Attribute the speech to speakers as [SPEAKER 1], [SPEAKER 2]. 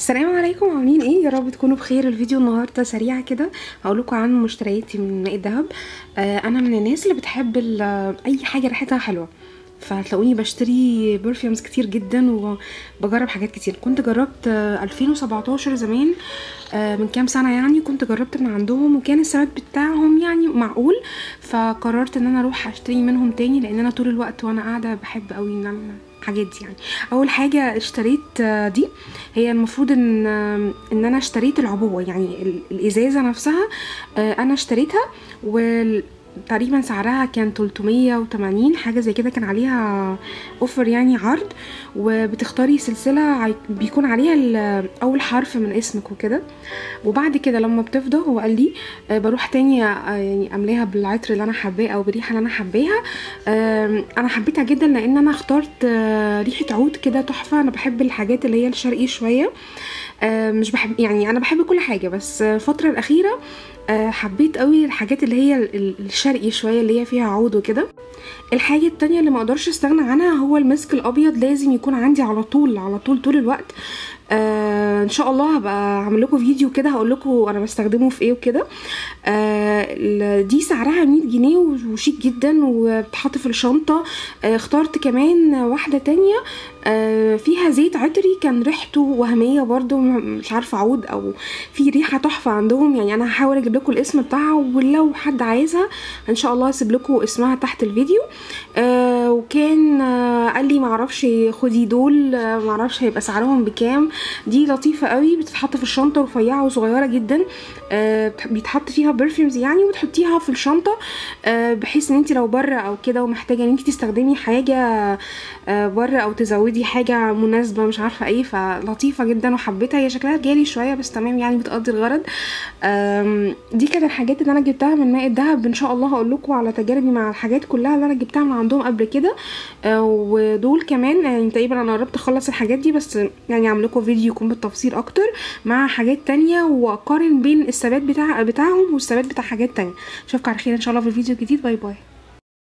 [SPEAKER 1] السلام عليكم عاملين ايه يا رب تكونوا بخير الفيديو النهارده سريع كده هقول لكم عن مشترياتي من ماء الذهب آه انا من الناس اللي بتحب ال- اي حاجه ريحتها حلوه فهتلاقوني بشتري برفيومز كتير جدا وبجرب حاجات كتير كنت جربت آه 2017 زمان آه من كام سنه يعني كنت جربت من عندهم وكان الثبات بتاعهم يعني معقول فقررت ان انا اروح اشتري منهم تاني لان انا طول الوقت وانا قاعده بحب قوي ان انا الحاجات دي يعني اول حاجه اشتريت آه، دي هي المفروض ان آه، ان انا اشتريت العبوه يعني ال- الازازه نفسها آه، انا اشتريتها وال تقريبا سعرها كان 380 حاجه زي كده كان عليها اوفر يعني عرض وبتختاري سلسله عي- بيكون عليها ال- اول حرف من اسمك وكده وبعد كده لما بتفضى هو قال لي آه، بروح تاني آه، يعني املاها بالعطر اللي انا حباه او بالريحه اللي انا حباها آم، انا حبيتها جدا لان انا اخترت آه، ريحه عود كده تحفه انا بحب الحاجات اللي هي الشرقي شويه آه، مش بحب يعني انا بحب كل حاجه بس الفتره الاخيره آه، حبيت قوي الحاجات اللي هي ال- ال- الشرقي شويه اللي هي فيها عود وكده الحاجه التانية اللي ما اقدرش استغنى عنها هو المسك الابيض لازم يكون عندي على طول على طول طول الوقت آه ان شاء الله هبقى اعمل لكم فيديو كده هقول لكم انا بستخدمه في ايه وكده آه ال- دي سعرها 100 جنيه وشيك جدا وبتحط في الشنطه آه اخترت كمان واحده تانية آه فيها زيت عطري كان ريحته وهميه برضو م- مش عارفه عود او في ريحه تحفه عندهم يعني انا هحاول اجيب لكم الاسم بتاعها ولو حد عايزها ان شاء الله هسيب لكم اسمها تحت الفيديو آه وكان آه قال لي معرفش خدي دول آه معرفش هيبقى سعرهم بكام دي لطيفه قوي بتتحط في الشنطه رفيعه وصغيره جدا آه بتح- بيتحط فيها برفيومز يعني وتحطيها في الشنطه آه بحيث ان انت لو بره او كده ومحتاجه ان انت تستخدمي حاجه آه بره او تزودي حاجه مناسبه مش عارفه ايه فلطيفه جدا وحبيتها هي شكلها جالي شويه بس تمام يعني بتقضي الغرض آم، دي كانت الحاجات اللي انا جبتها من ماء الذهب ان شاء الله هقول لكم على تجاربي مع الحاجات كلها اللي انا جبتها من عندهم قبل كده آه، ودول كمان يعني تقريبا انا قربت اخلص الحاجات دي بس يعني اعمل لكم فيديو يكون بالتفصيل اكتر مع حاجات تانية واقارن بين الثبات بتاع بتاعهم والثبات بتاع حاجات تانية اشوفكم على خير ان شاء الله في الفيديو الجديد باي باي